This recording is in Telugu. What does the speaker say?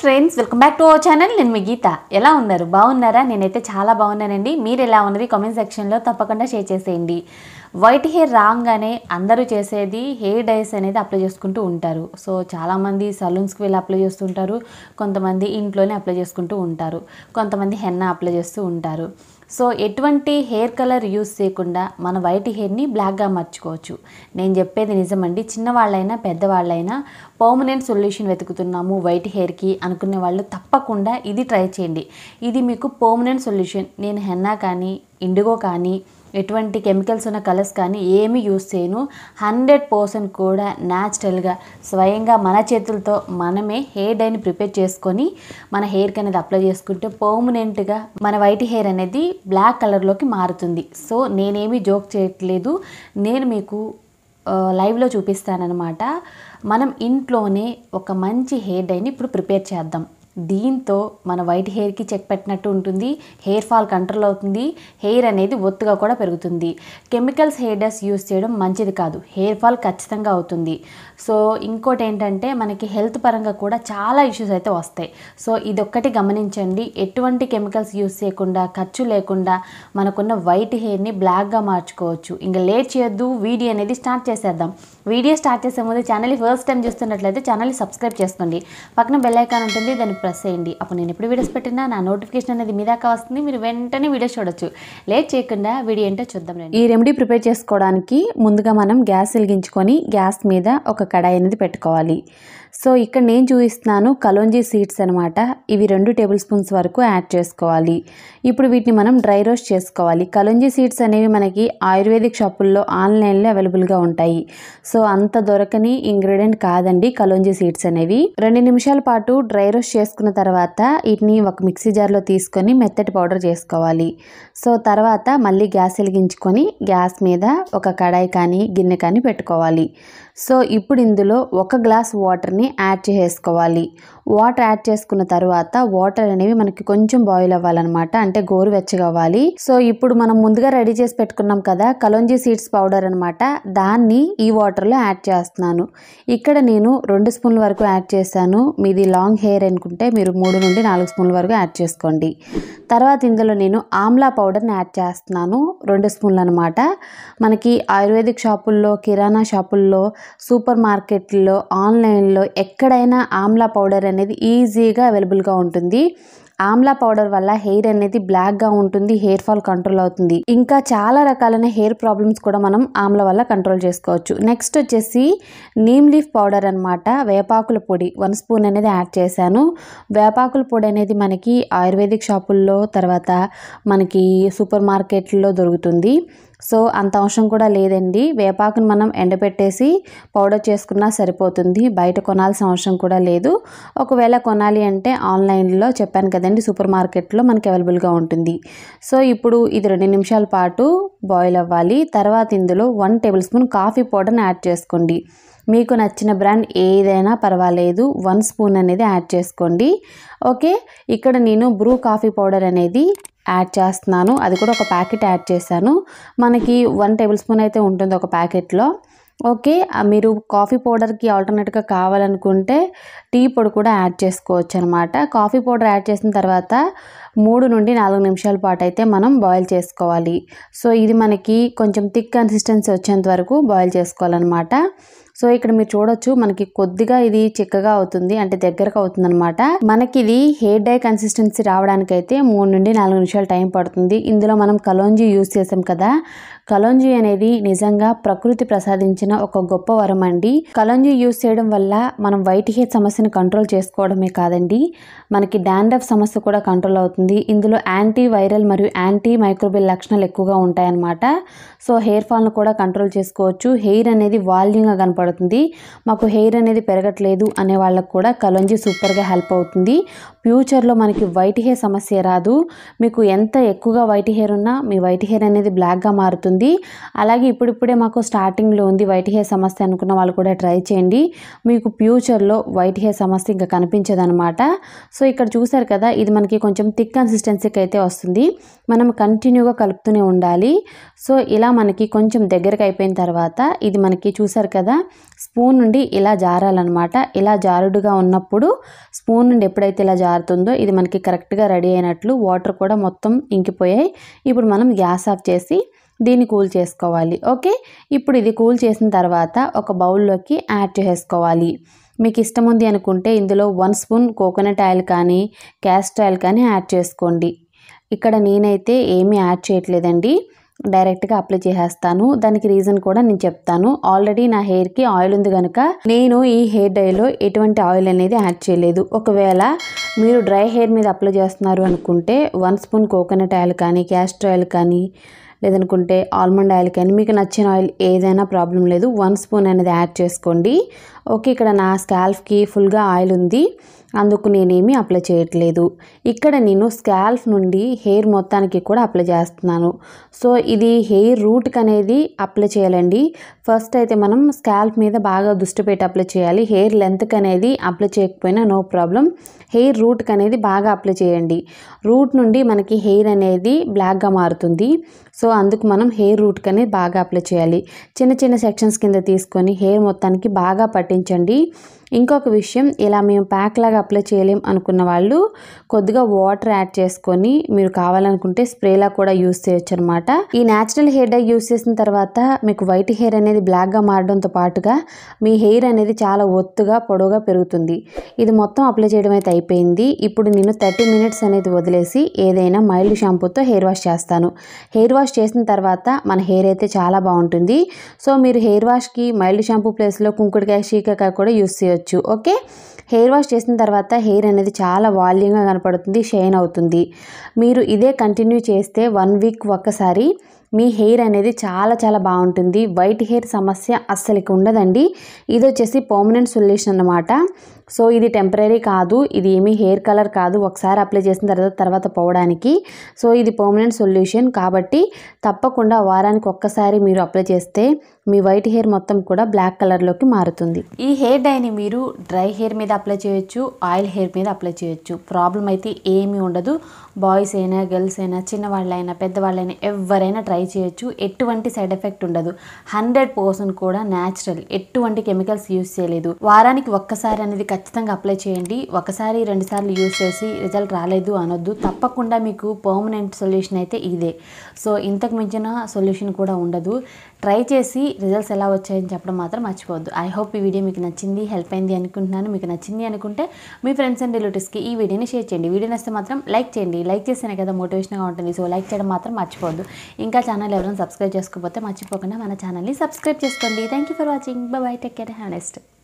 Friends welcome back to our channel నేను మీ గీత ఎలా ఉన్నారు బాగున్నారా నేనైతే చాలా బాగున్నానండి మీరు ఎలా ఉన్నది కామెంట్ సెక్షన్లో తప్పకుండా షేర్ చేసేయండి వైట్ హెయిర్ రాగానే అందరూ చేసేది హెయిర్ డైస్ అనేది అప్లై చేసుకుంటూ ఉంటారు సో చాలామంది సలూన్స్కి వెళ్ళి అప్లై చేస్తుంటారు కొంతమంది ఇంట్లోనే అప్లై చేసుకుంటూ ఉంటారు కొంతమంది హెన్నా అప్లై చేస్తూ ఉంటారు సో ఎటువంటి హెయిర్ కలర్ యూస్ చేయకుండా మన వైట్ హెయిర్ని బ్లాక్గా మార్చుకోవచ్చు నేను చెప్పేది నిజమండి చిన్నవాళ్ళైనా పెద్దవాళ్ళైనా పర్మనెంట్ సొల్యూషన్ వెతుకుతున్నాము వైట్ హెయిర్కి అనుకునే వాళ్ళు తప్పకుండా ఇది ట్రై చేయండి ఇది మీకు పర్మనెంట్ సొల్యూషన్ నేను హెన్నా కానీ ఇండిగో కానీ ఎటువంటి కెమికల్స్ ఉన్న కలర్స్ కానీ ఏమీ యూస్ చేయను హండ్రెడ్ పర్సెంట్ కూడా న్యాచురల్గా స్వయంగా మన చేతులతో మనమే హెయిర్ డైని ప్రిపేర్ చేసుకొని మన హెయిర్కి అనేది అప్లై చేసుకుంటే పర్మనెంట్గా మన వైట్ హెయిర్ అనేది బ్లాక్ కలర్లోకి మారుతుంది సో నేనేమీ జోక్ చేయట్లేదు నేను మీకు ఆ, లైవ్లో చూపిస్తానన్నమాట మనం ఇంట్లోనే ఒక మంచి హెయిర్ డైని ఇప్పుడు ప్రిపేర్ చేద్దాం దీంతో మన వైట్ హెయిర్కి చెక్ పెట్టినట్టు ఉంటుంది హెయిర్ ఫాల్ కంట్రోల్ అవుతుంది హెయిర్ అనేది ఒత్తుగా కూడా పెరుగుతుంది కెమికల్స్ హెయిర్ డస్ యూస్ చేయడం మంచిది కాదు హెయిర్ ఫాల్ ఖచ్చితంగా అవుతుంది సో ఇంకోటి ఏంటంటే మనకి హెల్త్ పరంగా కూడా చాలా ఇష్యూస్ అయితే వస్తాయి సో ఇదొక్కటి గమనించండి ఎటువంటి కెమికల్స్ యూస్ చేయకుండా ఖర్చు లేకుండా మనకున్న వైట్ హెయిర్ని బ్లాక్గా మార్చుకోవచ్చు ఇంకా లేట్ చేయొద్దు వీడియో అనేది స్టార్ట్ చేసేద్దాం వీడియో స్టార్ట్ చేసే ముందు ఛానల్ ఫస్ట్ టైం చూస్తున్నట్లయితే ఛానల్ని సబ్స్క్రైబ్ చేసుకోండి పక్కన బెల్ ఐకాన్ ఉంటుంది దాన్ని ప్రెస్ చేయండి అప్పుడు నేను ఎప్పుడు వీడియోస్ పెట్టినా నా నోటిఫికేషన్ అనేది మీ దాకా వస్తుంది మీరు వెంటనే వీడియోస్ చూడొచ్చు లేట్ చేయకుండా వీడియో ఏంటో చూద్దాం రండి. ఈ రెమెడీ ప్రిపేర్ చేసుకోవడానికి ముందుగా మనం గ్యాస్ వెలిగించుకొని గ్యాస్ మీద ఒక కడాయి అనేది పెట్టుకోవాలి సో ఇక్కడ నేను చూపిస్తున్నాను కలోంజీ సీడ్స్ అనమాట ఇవి రెండు టేబుల్ స్పూన్స్ వరకు యాడ్ చేసుకోవాలి ఇప్పుడు వీటిని మనం డ్రై రోస్ట్ చేసుకోవాలి కలోంజీ సీడ్స్ అనేవి మనకి ఆయుర్వేదిక్ షాపుల్లో ఆన్లైన్లో అవైలబుల్గా ఉంటాయి సో అంత దొరకని ఇంగ్రీడియంట్ కాదండి కలోంజీ సీడ్స్ అనేవి రెండు నిమిషాల పాటు డ్రై రోస్ట్ చేసుకున్న తర్వాత వీటిని ఒక మిక్సీ జార్లో తీసుకొని మెత్తటి పౌడర్ చేసుకోవాలి సో తర్వాత మళ్ళీ గ్యాస్ వెలిగించుకొని గ్యాస్ మీద ఒక కడాయి కానీ గిన్నె కానీ పెట్టుకోవాలి సో ఇప్పుడు ఇందులో ఒక గ్లాస్ వాటర్ని యాడ్ చేసుకోవాలి వాటర్ యాడ్ చేసుకున్న తర్వాత వాటర్ అనేవి మనకి కొంచెం బాయిల్ అవ్వాలన్నమాట అంటే గోరువెచ్చగా అవ్వాలి సో ఇప్పుడు మనం ముందుగా రెడీ చేసి పెట్టుకున్నాం కదా కలోంజీ సీడ్స్ పౌడర్ అనమాట దాన్ని ఈ వాటర్లో యాడ్ చేస్తున్నాను ఇక్కడ నేను రెండు స్పూన్ల వరకు యాడ్ చేశాను మీది లాంగ్ హెయిర్ అనుకుంటే మీరు మూడు నుండి నాలుగు స్పూన్ల వరకు యాడ్ చేసుకోండి తర్వాత ఇందులో నేను ఆమ్లా పౌడర్ని యాడ్ చేస్తున్నాను రెండు స్పూన్లు అనమాట మనకి ఆయుర్వేదిక్ షాపుల్లో కిరాణా షాపుల్లో సూపర్ మార్కెట్లో ఆన్లైన్లో ఎక్కడైనా ఆమ్లా పౌడర్ అనేది ఈజీగా అవైలబుల్గా ఉంటుంది ఆమ్లా పౌడర్ వల్ల హెయిర్ అనేది బ్లాక్గా ఉంటుంది హెయిర్ ఫాల్ కంట్రోల్ అవుతుంది ఇంకా చాలా రకాలైన హెయిర్ ప్రాబ్లమ్స్ కూడా మనం ఆమ్ల వల్ల కంట్రోల్ చేసుకోవచ్చు నెక్స్ట్ వచ్చేసి నీమ్ లీఫ్ పౌడర్ అనమాట వేపాకుల పొడి వన్ స్పూన్ అనేది యాడ్ చేశాను వేపాకుల పొడి అనేది మనకి ఆయుర్వేదిక్ షాపుల్లో తర్వాత మనకి సూపర్ మార్కెట్లో దొరుకుతుంది సో అంత అవసరం కూడా లేదండి వేపాకుని మనం ఎండబెట్టేసి పౌడర్ చేసుకున్నా సరిపోతుంది బయట కొనాల్సిన అవసరం కూడా లేదు ఒకవేళ కొనాలి అంటే ఆన్లైన్లో చెప్పాను కదండి సూపర్ మార్కెట్లో మనకి అవైలబుల్గా ఉంటుంది సో ఇప్పుడు ఇది రెండు నిమిషాల పాటు బాయిల్ అవ్వాలి తర్వాత ఇందులో వన్ టేబుల్ స్పూన్ కాఫీ పౌడర్ని యాడ్ చేసుకోండి మీకు నచ్చిన బ్రాండ్ ఏదైనా పర్వాలేదు వన్ స్పూన్ అనేది యాడ్ చేసుకోండి ఓకే ఇక్కడ నేను బ్రూ కాఫీ పౌడర్ అనేది యాడ్ చేస్తున్నాను అది కూడా ఒక ప్యాకెట్ యాడ్ చేశాను మనకి వన్ టేబుల్ స్పూన్ అయితే ఉంటుంది ఒక ప్యాకెట్లో ఓకే ఆ మీరు కాఫీ పౌడర్కి ఆల్టర్నేట్గా కావాలనుకుంటే టీ పొడి కూడా యాడ్ చేసుకోవచ్చు అనమాట కాఫీ పౌడర్ యాడ్ చేసిన తర్వాత మూడు నుండి నాలుగు నిమిషాల పాటు అయితే మనం బాయిల్ చేసుకోవాలి సో ఇది మనకి కొంచెం థిక్ కన్సిస్టెన్సీ వచ్చేంత వరకు బాయిల్ చేసుకోవాలన్నమాట సో ఇక్కడ మీరు చూడొచ్చు మనకి కొద్దిగా ఇది చిక్కగా అవుతుంది అంటే దగ్గరకు అవుతుంది అనమాట మనకి ఇది హెయిర్ డై కన్సిస్టెన్సీ రావడానికి అయితే మూడు నుండి నాలుగు నిమిషాలు టైం పడుతుంది ఇందులో మనం కలోంజీ యూస్ చేసాం కదా కలోంజీ అనేది నిజంగా ప్రకృతి ప్రసాదించిన ఒక గొప్ప వరం అండి కలోంజీ యూస్ చేయడం వల్ల మనం వైట్ హెయిర్ సమస్యను కంట్రోల్ చేసుకోవడమే కాదండి మనకి డాండ్రఫ్ సమస్య కూడా కంట్రోల్ అవుతుంది ఇందులో యాంటీ వైరల్ మరియు యాంటీ మైక్రోబియల్ లక్షణాలు ఎక్కువగా ఉంటాయన్నమాట సో హెయిర్ ఫాల్ను కూడా కంట్రోల్ చేసుకోవచ్చు హెయిర్ అనేది వాల్యూమ్గా కనపడుతుంది మాకు హెయిర్ అనేది పెరగట్లేదు అనే వాళ్ళకు కూడా కలోంజీ సూపర్గా హెల్ప్ అవుతుంది ఫ్యూచర్లో మనకి వైట్ హెయిర్ సమస్య రాదు మీకు ఎంత ఎక్కువగా వైట్ హెయిర్ ఉన్నా మీ వైట్ హెయిర్ అనేది బ్లాక్గా మారుతుంది అలాగే ఇప్పుడిప్పుడే మాకు స్టార్టింగ్లో ఉంది వైట్ హెయిర్ సమస్య అనుకున్న వాళ్ళు కూడా ట్రై చేయండి మీకు ఫ్యూచర్లో వైట్ హెయిర్ సమస్య ఇంకా కనిపించదనమాట సో ఇక్కడ చూసారు కదా ఇది మనకి కొంచెం థిక్ కన్సిస్టెన్సీకి అయితే వస్తుంది మనం కంటిన్యూగా కలుపుతూనే ఉండాలి సో ఇలా మనకి కొంచెం దగ్గరకు అయిపోయిన తర్వాత ఇది మనకి చూసారు కదా స్పూన్ నుండి ఇలా జారాలన్నమాట ఇలా జారుడుగా ఉన్నప్పుడు స్పూన్ నుండి ఎప్పుడైతే ఇలా జారుతుందో ఇది మనకి కరెక్ట్గా రెడీ అయినట్లు వాటర్ కూడా మొత్తం ఇంకిపోయాయి ఇప్పుడు మనం గ్యాస్ ఆఫ్ చేసి దీన్ని కూల్ చేసుకోవాలి ఓకే ఇప్పుడు ఇది కూల్ చేసిన తర్వాత ఒక బౌల్లోకి యాడ్ చేసుకోవాలి మీకు ఇష్టం ఉంది అనుకుంటే ఇందులో వన్ స్పూన్ కోకోనట్ ఆయిల్ కానీ క్యాస్టర్ ఆయిల్ కానీ యాడ్ చేసుకోండి ఇక్కడ నేనైతే ఏమీ యాడ్ చేయట్లేదండి డైరెక్ట్గా అప్లై చేసేస్తాను దానికి రీజన్ కూడా నేను చెప్తాను ఆల్రెడీ నా హెయిర్కి ఆయిల్ ఉంది కనుక నేను ఈ హెయిర్ డైలో ఎటువంటి ఆయిల్ అనేది యాడ్ చేయలేదు ఒకవేళ మీరు డ్రై హెయిర్ మీద అప్లై చేస్తున్నారు అనుకుంటే వన్ స్పూన్ కోకోనట్ ఆయిల్ కానీ క్యాస్టర్ ఆయిల్ కానీ లేదనుకుంటే ఆల్మండ్ ఆయిల్ కానీ మీకు నచ్చిన ఆయిల్ ఏదైనా ప్రాబ్లం లేదు వన్ స్పూన్ అనేది యాడ్ చేసుకోండి ఓకే ఇక్కడ నా స్కాల్ఫ్కి ఫుల్గా ఆయిల్ ఉంది అందుకు నేనేమి అప్లై చేయట్లేదు ఇక్కడ నేను స్కాల్ఫ్ నుండి హెయిర్ మొత్తానికి కూడా అప్లై చేస్తున్నాను సో ఇది హెయిర్ రూట్కి అనేది అప్లై చేయాలండి ఫస్ట్ అయితే మనం స్కాల్ఫ్ మీద బాగా దృష్టి పెట్టి అప్లై చేయాలి హెయిర్ లెంత్కి అనేది అప్లై చేయకపోయినా నో ప్రాబ్లం హెయిర్ రూట్కి అనేది బాగా అప్లై చేయండి రూట్ నుండి మనకి హెయిర్ అనేది బ్లాక్గా మారుతుంది సో అందుకు మనం హెయిర్ రూట్కి అనేది బాగా అప్లై చేయాలి చిన్న చిన్న సెక్షన్స్ కింద తీసుకొని హెయిర్ మొత్తానికి బాగా పట్టించండి ఇంకొక విషయం ఇలా మేము ప్యాక్ లాగా అప్లై చేయలేం అనుకున్న వాళ్ళు కొద్దిగా వాటర్ యాడ్ చేసుకొని మీరు కావాలనుకుంటే స్ప్రేలా కూడా యూస్ చేయొచ్చు అనమాట ఈ న్యాచురల్ హెయిర్ డై యూస్ చేసిన తర్వాత మీకు వైట్ హెయిర్ అనేది బ్లాక్గా మారడంతో పాటుగా మీ హెయిర్ అనేది చాలా ఒత్తుగా పొడవుగా పెరుగుతుంది ఇది మొత్తం అప్లై చేయడం అయితే అయిపోయింది ఇప్పుడు నేను థర్టీ మినిట్స్ అనేది వదిలేసి ఏదైనా మైల్డ్ షాంపూతో హెయిర్ వాష్ చేస్తాను హెయిర్ వాష్ చేసిన తర్వాత మన హెయిర్ అయితే చాలా బాగుంటుంది సో మీరు హెయిర్ వాష్కి మైల్డ్ షాంపూ ప్లేస్లో కుంకుడుకాయ శీకాకాయ కూడా యూస్ చేయొచ్చు ఓకే హెయిర్ వాష్ చేసిన తర్వాత హెయిర్ అనేది చాలా వాల్యూమ్గా కనపడుతుంది షైన్ అవుతుంది మీరు ఇదే కంటిన్యూ చేస్తే వన్ వీక్ ఒక్కసారి మీ హెయిర్ అనేది చాలా చాలా బాగుంటుంది వైట్ హెయిర్ సమస్య అస్సలకి ఉండదండి ఇది వచ్చేసి పర్మనెంట్ సొల్యూషన్ అన్నమాట సో ఇది టెంపరీ కాదు ఇది ఏమీ హెయిర్ కలర్ కాదు ఒకసారి అప్లై చేసిన తర్వాత తర్వాత పోవడానికి సో ఇది పర్మనెంట్ సొల్యూషన్ కాబట్టి తప్పకుండా వారానికి ఒక్కసారి మీరు అప్లై చేస్తే మీ వైట్ హెయిర్ మొత్తం కూడా బ్లాక్ కలర్లోకి మారుతుంది ఈ హెయిర్ డైని మీరు డ్రై హెయిర్ మీద అప్లై చేయొచ్చు ఆయిల్ హెయిర్ మీద అప్లై చేయొచ్చు ప్రాబ్లం అయితే ఏమీ ఉండదు బాయ్స్ అయినా గర్ల్స్ అయినా చిన్నవాళ్ళైనా పెద్దవాళ్ళైనా ఎవరైనా ట్రై చేయొచ్చు ఎటువంటి సైడ్ ఎఫెక్ట్ ఉండదు హండ్రెడ్ పర్సెంట్ కూడా న్యాచురల్ ఎటువంటి కెమికల్స్ యూస్ చేయలేదు వారానికి ఒక్కసారి అనేది ఖచ్చితంగా అప్లై చేయండి ఒకసారి రెండు సార్లు యూస్ చేసి రిజల్ట్ రాలేదు అనొద్దు తప్పకుండా మీకు పర్మనెంట్ సొల్యూషన్ అయితే ఇదే సో ఇంతకు మించిన సొల్యూషన్ కూడా ఉండదు ట్రై చేసి రిజల్ట్స్ ఎలా వచ్చాయని చెప్పడం మాత్రం మర్చిపోవద్దు ఐ హోప్ ఈ వీడియో మీకు నచ్చింది హెల్ప్ అయింది అనుకుంటున్నాను మీకు నచ్చింది అనుకుంటే మీ ఫ్రెండ్స్ అండ్ రిలేటివ్స్కి ఈ వీడియోని షేర్ చేయండి వీడియో నచ్చితే మాత్రం లైక్ చేయండి లైక్ చేస్తేనే కదా మోటివేషన్గా ఉంటుంది సో లైక్ చేయడం మాత్రం మర్చిపోవద్దు ఇంకా ఛానల్ ఎవరైనా సబ్స్క్రైబ్ చేసుకోకపోతే మర్చిపోకుండా మన ఛానల్ని సబ్స్క్రైబ్ చేసుకోండి thank you for watching bye take care have next